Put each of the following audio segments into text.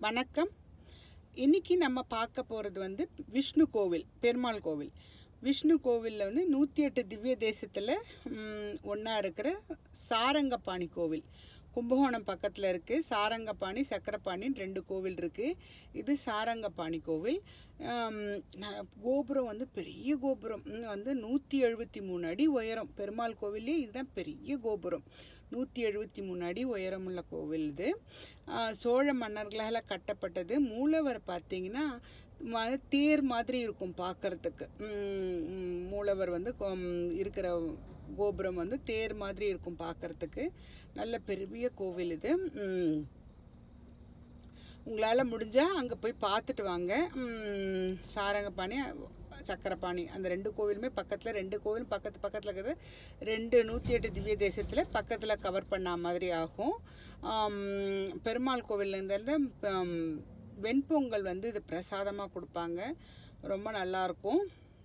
வணக்கம் இன்னைக்கு நம்ம பார்க்க போகிறது வந்து விஷ்ணு கோவில் பெருமாள் கோவில் விஷ்ணு கோவிலில் வந்து நூற்றி எட்டு திவ்ய தேசத்தில் ஒன்றா இருக்கிற சாரங்கபாணி கோவில் கும்பகோணம் பக்கத்தில் இருக்குது சாரங்கபாணி சக்கரபாணின்னு ரெண்டு கோவில் இருக்குது இது சாரங்கபாணி கோவில் ஆம், ந- கோபுரம் வந்து பெரிய கோபுரம் ம், வந்து நூற்றி எழுபத்தி மூணு அடி உயரம் பெருமாள் கோவிலே இதுதான் பெரிய கோபுரம் நூற்றி எழுபத்தி மூணு அடி உயரமுள்ள கோவில் இது ஆ, சோழ மன்னர்களால் கட்டப்பட்டது மூலவர் பார்த்தீங்கன்னா ம- தேர் மாதிரி இருக்கும் பார்க்கறதுக்கு ம், ம், மூலவர் வந்து கொ- ம், இருக்கிற கோபுரம் வந்து தேர் மாதிரி இருக்கும் பார்க்கறதுக்கு நல்ல பெரிய கோவில் இது ம், உங்களால் முடிஞ்சால் அங்கே போய் பார்த்துட்டு வாங்க ம், சாரங்கபாணி சக்கரபாணி அந்த ரெண்டு கோவிலுமே பக்கத்தில் ரெண்டு கோவில் பக்கத்து பக்கத்தில் இருக்கிறது ரெண்டு நூற்றி எட்டு திவ்ய தேசத்தில் பக்கத்தில் கவர் பண்ண மாதிரி ஆகும் ஆம், பெருமாள் கோவில்லேருந்து வெண்பொங்கல் வந்து இது பிரசாதமாக கொடுப்பாங்க ரொம்ப நல்லாயிருக்கும்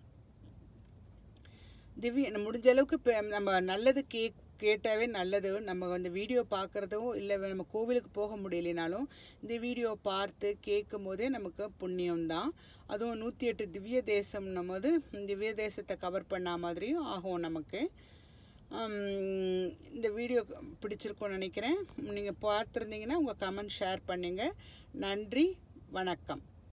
திவ்ய நம்ம முடிஞ்ச அளவுக்கு இப்போ நம்ம நல்லது கே கேட்டாவே நல்லது நம்ம வந்து வீடியோ பார்க்குறதும் இல்லை நம்ம கோவிலுக்கு போக முடியலைனாலும் இந்த வீடியோ பார்த்து கேட்கும் போதே நமக்கு புண்ணியம்தான் அதுவும் நூற்றி எட்டு திவ்ய தேசம்னும் போது திவ்ய தேசத்தை கவர் பண்ண மாதிரியும் ஆகும் நமக்கு ஆம், இந்த வீடியோ பிடிச்சிருக்கும்னு நினைக்கிறேன் நீங்கள் பார்த்துருந்தீங்கன்னா உங்கள் கமெண்ட் ஷேர் பண்ணுங்கள் நன்றி வணக்கம்